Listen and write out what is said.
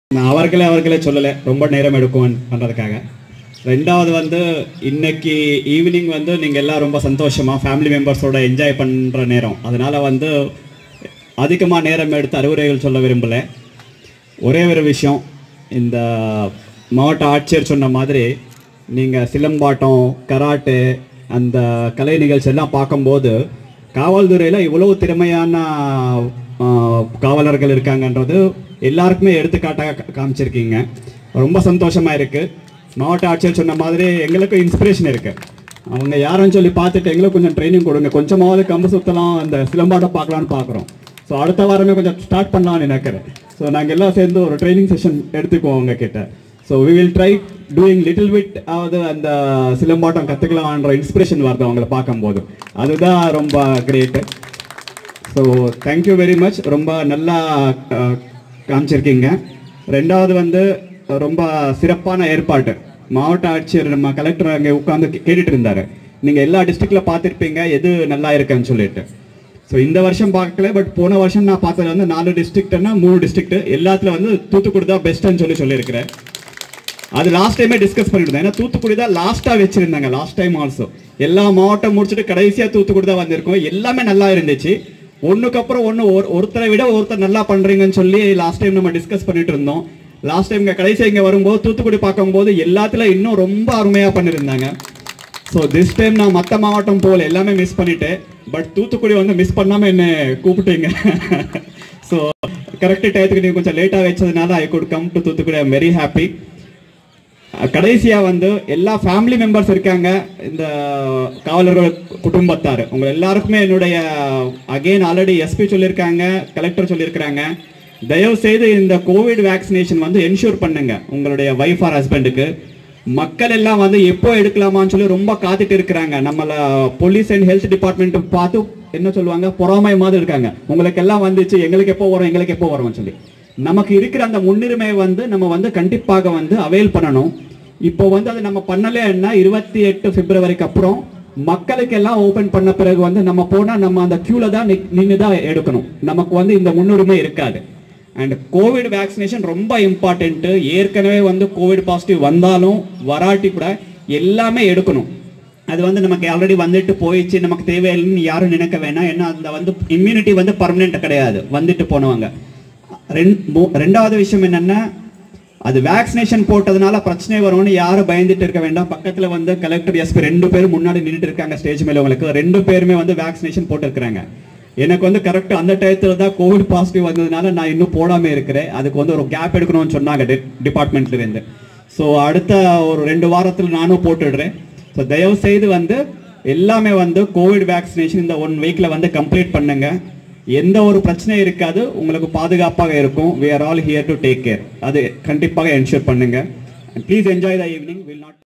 நான் அவர்களே அவர்களே சொல்லலை ரொம்ப நேரம் எடுக்கும் பண்ணுறதுக்காக ரெண்டாவது வந்து இன்னைக்கு ஈவினிங் வந்து நீங்கள் எல்லாம் ரொம்ப சந்தோஷமாக ஃபேமிலி மெம்பர்ஸோட என்ஜாய் பண்ணுற நேரம் அதனால் வந்து அதிகமாக நேரம் எடுத்து அறிவுரைகள் சொல்ல விரும்பலை ஒரே ஒரு விஷயம் இந்த மாவட்ட ஆட்சியர் சொன்ன மாதிரி நீங்கள் சிலம்பாட்டம் கராட்டே அந்த கலை நிகழ்ச்சி எல்லாம் பார்க்கும்போது காவல்துறையில் இவ்வளோ திறமையான ஆ, காவலர்கள் இருக்காங்கன்றது எல்லாருக்குமே எடுத்துக்காட்டாக கா- காமிச்சிருக்கீங்க ரொம்ப சந்தோஷமாக இருக்குது மாவட்ட ஆட்சியர் சொன்ன மாதிரி எங்களுக்கும் இன்ஸ்பிரேஷன் இருக்குது அவங்க யாருன்னு சொல்லி பார்த்துட்டு எங்களுக்கு கொஞ்சம் ட்ரைனிங் கொடுங்க கொஞ்சமாவது கம்பு சுத்தலாம் அந்த சிலம்பாட்டம் பார்க்கலான்னு பார்க்குறோம் ஸோ அடுத்த வாரமே கொஞ்சம் ஸ்டார்ட் பண்ணலாம்னு நினைக்கிறேன் ஸோ நாங்கள் எல்லாம் சேர்ந்து ஒரு ட்ரைனிங் செஷன் எடுத்துக்குவோம் உங்க கிட்ட so we will try doing little bit ஆவது அந்த சிலம்பாட்டம் கற்றுக்கலாம்ன்ற இன்ஸ்பிரேஷன் வருது அவங்கள பார்க்கும்போது அதுதான் ரொம்ப great so thank you very much ரொம்ப நல்லா அஹ், காமிச்சிருக்கீங்க ரெண்டாவது வந்து ரொம்ப சிறப்பான ஏற்பாடு மாவட்ட ஆட்சியர் நம்ம கலெக்டர் அங்கே உட்காந்து கேட்டுட்டு இருந்தாரு நீங்கள் எல்லா டிஸ்ட்ரிக்டில் பார்த்துருப்பீங்க எது நல்லா இருக்குன்னு சொல்லிட்டு ஸோ இந்த வருஷம் பார்க்கல பட் போன வருஷம் நான் பார்த்தது வந்து நாலு டிஸ்ட்ரிக்ட்னா மூணு டிஸ்ட்ரிக்ட் எல்லாத்துல வந்து தூத்துக்குடி தான் பெஸ்ட்டுன்னு சொல்லி சொல்லியிருக்கிறேன் அது லாஸ்ட் டைமே டிஸ்கஸ் பண்ணிருந்தேன் ஏன்னா தூத்துக்குடி தான் லாஸ்டா வச்சிருந்தாங்க லாஸ்ட் டைம் ஆல்சோ எல்லா மாவட்டம் முடிச்சுட்டு கடைசியா தூத்துக்குடி தான் வந்திருக்கோம் எல்லாமே நல்லா இருந்துச்சு ஒண்ணுக்கு அப்புறம் ஒன்று ஒரு ஒருத்தரை விட ஒருத்தர் நல்லா பண்றீங்கன்னு சொல்லி லாஸ்ட் டைம் நம்ம டிஸ்கஸ் பண்ணிட்டு இருந்தோம் லாஸ்ட் டைம் இங்க கடைசியா இங்க வரும்போது தூத்துக்குடி பார்க்கும்போது எல்லாத்துல இன்னும் ரொம்ப அருமையா பண்ணியிருந்தாங்க ஸோ திஸ் டைம் நான் மற்ற மாவட்டம் போல எல்லாமே மிஸ் பண்ணிட்டேன் பட் தூத்துக்குடி வந்து மிஸ் பண்ணாம என்ன கூப்பிட்டீங்க ஸோ கரெக்ட் டயத்துக்கு நீங்க கொஞ்சம் லேட்டாக வச்சதுனால I could come to Thoothukudi I'm very happy கடைசியா வந்து எல்லா ஃபேமிலி மெம்பர்ஸ் இருக்காங்க இந்த காவலர்கள் குடும்பத்தார் உங்க எல்லாருக்குமே என்னுடைய அகைன் ஆல்ரெடி எஸ்பி சொல்லியிருக்காங்க கலெக்டர் சொல்லியிருக்கிறாங்க தயவு செய்து இந்த கோவிட் வேக்சினேஷன் வந்து என்ஷூர் பண்ணுங்க உங்களுடைய ஒய்ஃப் ஆர் ஹஸ்பண்டுக்கு மக்கள் எல்லாம் வந்து எப்போ எடுக்கலாமான்னு சொல்லி ரொம்ப காத்துட்டு இருக்கிறாங்க நம்மள போலீஸ் அண்ட் ஹெல்த் டிபார்ட்மெண்ட் பார்த்து என்ன சொல்லுவாங்க பொறாமை மாதிரி இருக்காங்க உங்களுக்கு எல்லாம் வந்துச்சு எங்களுக்கு எப்போ வரும் எங்களுக்கு எப்போ வரும்னு சொல்லி நமக்கு இருக்கிற அந்த முன்னுரிமை வந்து நம்ம வந்து கண்டிப்பாக வந்து அவைல் பண்ணணும் இப்போ வந்து அது நம்ம பண்ணலைன்னா இருபத்தி எட்டு பிப்ரவரிக்கு அப்புறம் மக்களுக்கு எல்லாம் ஓபன் பண்ண பிறகு வந்து நம்ம போனா நம்ம அந்த கியூல தான் நின்று தான் எடுக்கணும் நமக்கு வந்து இந்த முன்னுரிமை இருக்காது அண்ட் கோவிட் வேக்சினேஷன் ரொம்ப இம்பார்ட்டன்ட்டு ஏற்கனவே வந்து கோவிட் பாசிட்டிவ் வந்தாலும் வராட்டி கூட எல்லாமே எடுக்கணும் அது வந்து நமக்கு ஆல்ரெடி வந்துட்டு போயிடுச்சு நமக்கு தேவையில்லைன்னு யாரும் நினைக்க வேணாம் ஏன்னா அந்த வந்து இம்யூனிட்டி வந்து பர்மனெண்ட் கிடையாது வந்துட்டு போனவங்க ரெண்- மூ- ரெண்டாவது விஷயம் என்னன்னா அது வேக்சினேஷன் போட்டதுனால பிரச்சனை வரும்னு யாரும் பயந்துட்டு இருக்க வேண்டாம் பக்கத்துல வந்து கலெக்டர் எஸ்பி ரெண்டு பேரும் முன்னாடி நின்றுட்டு இருக்காங்க ஸ்டேஜ் மேல உங்களுக்கு ரெண்டு பேருமே வந்து வேக்சினேஷன் போட்டிருக்கிறாங்க எனக்கு வந்து கரெக்ட் அந்த டயத்துல தான் கோவிட் பாசிட்டிவ் வந்ததுனால நான் இன்னும் போடாம இருக்கிறேன் அதுக்கு வந்து ஒரு கேப் எடுக்கணும்னு சொன்னாங்க டிபார்ட்மெண்ட்ல இருந்து ஸோ அடுத்த ஒரு ரெண்டு வாரத்தில் நானும் போட்டுடுறேன் ஸோ தயவு செய்து வந்து எல்லாமே வந்து கோவிட் வேக்சினேஷன் இந்த ஒன் வீக்ல வந்து கம்ப்ளீட் பண்ணுங்க எந்த ஒரு பிரச்சனையும் இருக்காது உங்களுக்கு பாதுகாப்பாக இருக்கும் we are all here to take care அது கண்டிப்பாக என்ஷூர் பண்ணுங்க please enjoy the evening will not